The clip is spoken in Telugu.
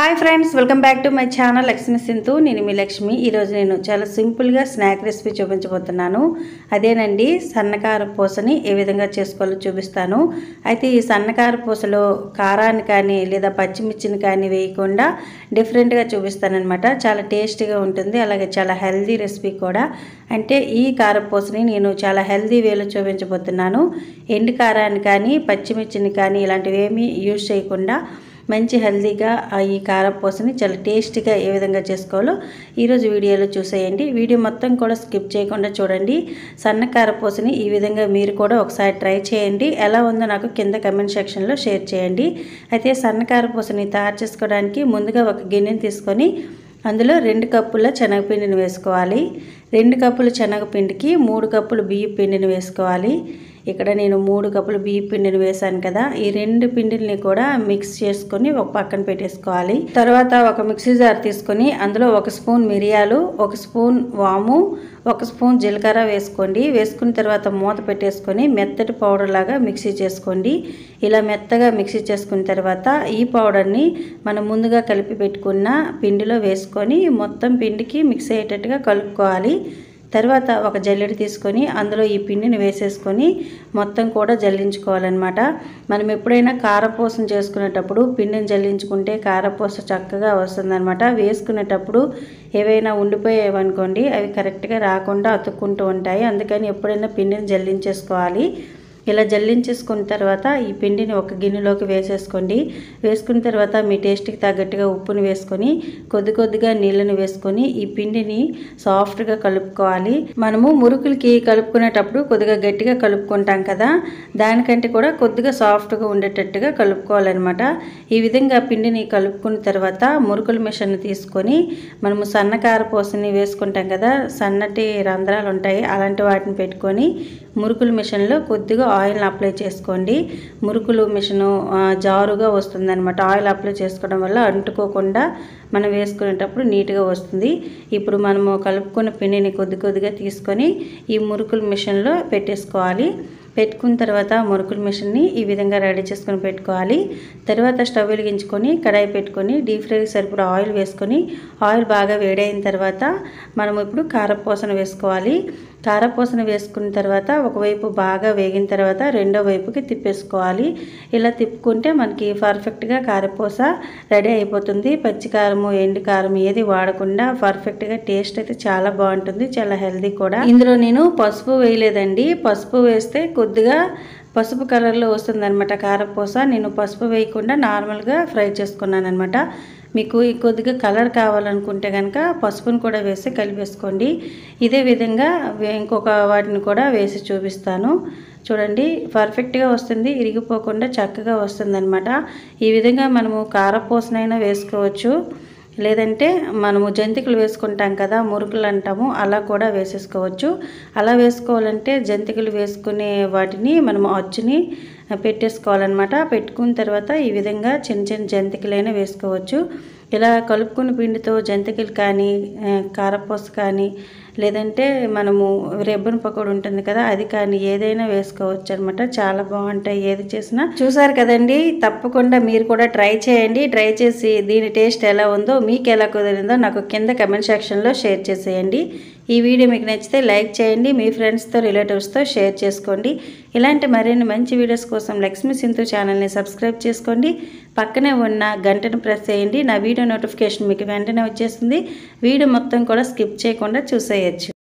hi friends welcome back to my channel Lakshmi Sintu నేను మీ లక్ష్మి ఈరోజు నేను చాలా సింపుల్గా స్నాక్ రెసిపీ చూపించబోతున్నాను అదేనండి సన్నకార పూసని ఏ విధంగా చేసుకోవాలో చూపిస్తాను అయితే ఈ సన్నకార పూసలో కారాన్ని కానీ లేదా పచ్చిమిర్చిని కానీ వేయకుండా డిఫరెంట్గా చూపిస్తానమాట చాలా టేస్టీగా ఉంటుంది అలాగే చాలా హెల్దీ రెసిపీ కూడా అంటే ఈ కారపూసని నేను చాలా హెల్దీ వేలో చూపించబోతున్నాను ఎండు కారాన్ని కానీ పచ్చిమిర్చిని కానీ ఇలాంటివి ఏమీ యూజ్ చేయకుండా మంచి హెల్తీగా ఆ ఈ కారపూసని చాలా టేస్టీగా ఏ విధంగా చేసుకోవాలో ఈరోజు వీడియోలో చూసేయండి వీడియో మొత్తం కూడా స్కిప్ చేయకుండా చూడండి సన్న కారపూసని ఈ విధంగా మీరు కూడా ఒకసారి ట్రై చేయండి ఎలా ఉందో నాకు కింద కమెంట్ సెక్షన్లో షేర్ చేయండి అయితే సన్న కారపూసని తయారు చేసుకోవడానికి ముందుగా ఒక గిన్నెని తీసుకొని అందులో రెండు కప్పుల శనగపిండిని వేసుకోవాలి రెండు కప్పుల శనగపిండికి మూడు కప్పులు బియ్య పిండిని వేసుకోవాలి ఇక్కడ నేను మూడు కప్పులు బియ్య పిండిని వేసాను కదా ఈ రెండు పిండిల్ని కూడా మిక్స్ చేసుకొని ఒక పక్కన పెట్టేసుకోవాలి తర్వాత ఒక మిక్సీ జార్ తీసుకొని అందులో ఒక స్పూన్ మిరియాలు ఒక స్పూన్ వాము ఒక స్పూన్ జీలకర్ర వేసుకోండి వేసుకున్న తర్వాత మూత పెట్టేసుకొని మెత్తటి పౌడర్ లాగా మిక్సీ చేసుకోండి ఇలా మెత్తగా మిక్సీ చేసుకున్న తర్వాత ఈ పౌడర్ని మనం ముందుగా కలిపి పెట్టుకున్న పిండిలో వేసుకొని మొత్తం పిండికి మిక్స్ అయ్యేటట్టుగా కలుపుకోవాలి తర్వాత ఒక జల్లెడ తీసుకొని అందులో ఈ పిండిని వేసేసుకొని మొత్తం కూడా జల్లించుకోవాలన్నమాట మనం ఎప్పుడైనా కారపూసను చేసుకునేటప్పుడు పిండిని జల్లించుకుంటే కారపూస చక్కగా వస్తుందన్నమాట వేసుకునేటప్పుడు ఏవైనా ఉండిపోయేవనుకోండి అవి కరెక్ట్గా రాకుండా అతుక్కుంటూ ఉంటాయి అందుకని ఎప్పుడైనా పిండిని జల్లించేసుకోవాలి ఇలా జల్లించేసుకున్న తర్వాత ఈ పిండిని ఒక గిన్నెలోకి వేసేసుకోండి వేసుకున్న తర్వాత మీ టేస్ట్కి తగ్గట్టుగా ఉప్పుని వేసుకొని కొద్ది కొద్దిగా నీళ్ళని వేసుకొని ఈ పిండిని సాఫ్ట్గా కలుపుకోవాలి మనము మురుకులకి కలుపుకునేటప్పుడు కొద్దిగా గట్టిగా కలుపుకుంటాం కదా దానికంటే కూడా కొద్దిగా సాఫ్ట్గా ఉండేటట్టుగా కలుపుకోవాలన్నమాట ఈ విధంగా పిండిని కలుపుకున్న తర్వాత మురుకుల మిషన్ తీసుకొని మనము సన్నకార పోసని వేసుకుంటాం కదా సన్నటి రంధ్రాలు ఉంటాయి అలాంటి వాటిని పెట్టుకొని మురుకుల మిషన్లో కొద్దిగా ఆయిల్ని అప్లై చేసుకోండి మురుకులు మిషను జారుగా వస్తుందన్నమాట ఆయిల్ అప్లై చేసుకోవడం వల్ల అంటుకోకుండా మనం వేసుకునేటప్పుడు నీట్గా వస్తుంది ఇప్పుడు మనము కలుపుకున్న పిండిని కొద్ది కొద్దిగా తీసుకొని ఈ మురుకుల మిషన్లో పెట్టేసుకోవాలి పెట్టుకున్న తర్వాత మురుకుల మిషన్ని ఈ విధంగా రెడీ చేసుకొని పెట్టుకోవాలి తర్వాత స్టవ్ వెలిగించుకొని కడాయి పెట్టుకొని డీప్ ఫ్రైకి సరిపడా ఆయిల్ వేసుకొని ఆయిల్ బాగా వేడైన తర్వాత మనం ఇప్పుడు కారపూసను వేసుకోవాలి కారపూసను వేసుకున్న తర్వాత ఒకవైపు బాగా వేగిన తర్వాత రెండో వైపుకి తిప్పేసుకోవాలి ఇలా తిప్పుకుంటే మనకి పర్ఫెక్ట్గా కారపూస రెడీ అయిపోతుంది పచ్చికారము ఎండు కారం ఏది వాడకుండా పర్ఫెక్ట్గా టేస్ట్ అయితే చాలా బాగుంటుంది చాలా హెల్దీ కూడా ఇందులో నేను పసుపు వేయలేదండి పసుపు వేస్తే కొద్దిగా పసుపు కలర్లో వస్తుందన్నమాట కారపూస నేను పసుపు వేయకుండా నార్మల్గా ఫ్రై చేసుకున్నాను అనమాట మీకు కొద్దిగా కలర్ కావాలనుకుంటే కనుక పసుపును కూడా వేసి కలిపేసుకోండి ఇదే విధంగా ఇంకొక వాటిని కూడా వేసి చూపిస్తాను చూడండి పర్ఫెక్ట్గా వస్తుంది ఇరిగిపోకుండా చక్కగా వస్తుందన్నమాట ఈ విధంగా మనము కారపూసనైనా వేసుకోవచ్చు లేదంటే మనము జంతికలు వేసుకుంటాం కదా మురుకులు అంటాము అలా కూడా వేసేసుకోవచ్చు అలా వేసుకోవాలంటే జంతికలు వేసుకునే వాటిని మనము అచ్చుని పెట్టేసుకోవాలన్నమాట పెట్టుకున్న తర్వాత ఈ విధంగా చిన్న చిన్న జంతికలైనా వేసుకోవచ్చు ఇలా కలుపుకున్న పిండితో జంతికలు కానీ కారపూస కానీ లేదంటే మనము రెబ్బన్ పకోడీ ఉంటుంది కదా అది కానీ ఏదైనా వేసుకోవచ్చు అనమాట చాలా బాగుంటాయి ఏది చేసినా చూసారు కదండి తప్పకుండా మీరు కూడా ట్రై చేయండి ట్రై చేసి దీని టేస్ట్ ఎలా ఉందో మీకు ఎలా కుదిరిందో నాకు కింద కమెంట్ సెక్షన్లో షేర్ చేసేయండి ఈ వీడియో మీకు నచ్చితే లైక్ చేయండి మీ ఫ్రెండ్స్తో రిలేటివ్స్తో షేర్ చేసుకోండి ఇలాంటి మరిన్ని మంచి వీడియోస్ కోసం లక్ష్మీ సింధు ఛానల్ని సబ్స్క్రైబ్ చేసుకోండి పక్కనే ఉన్న గంటను ప్రెస్ చేయండి నా వీడియో నోటిఫికేషన్ మీకు వెంటనే వచ్చేస్తుంది వీడియో మొత్తం కూడా స్కిప్ చేయకుండా చూసేయచ్చు